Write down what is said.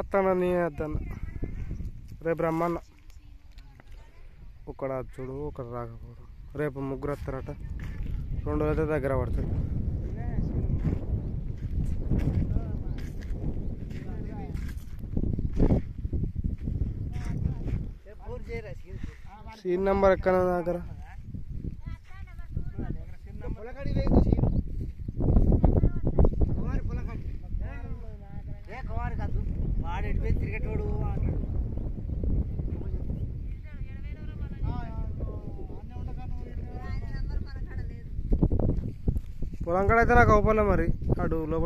వస్తానని వద్దన్న రేపు రమ్మన్న ఒకడు చూడు ఒకడు రాకపోడు రేపు ముగ్గురు వస్తారట రెండు అయితే దగ్గర పడుతుంది సీన్ నెంబర్ ఎక్కడ నా దగ్గర వాడు ఎడిపోయి తిరిగేటోడు అంటాడు పొలం కాడ అయితే నాకు అవపడలే మరి అడు లోపల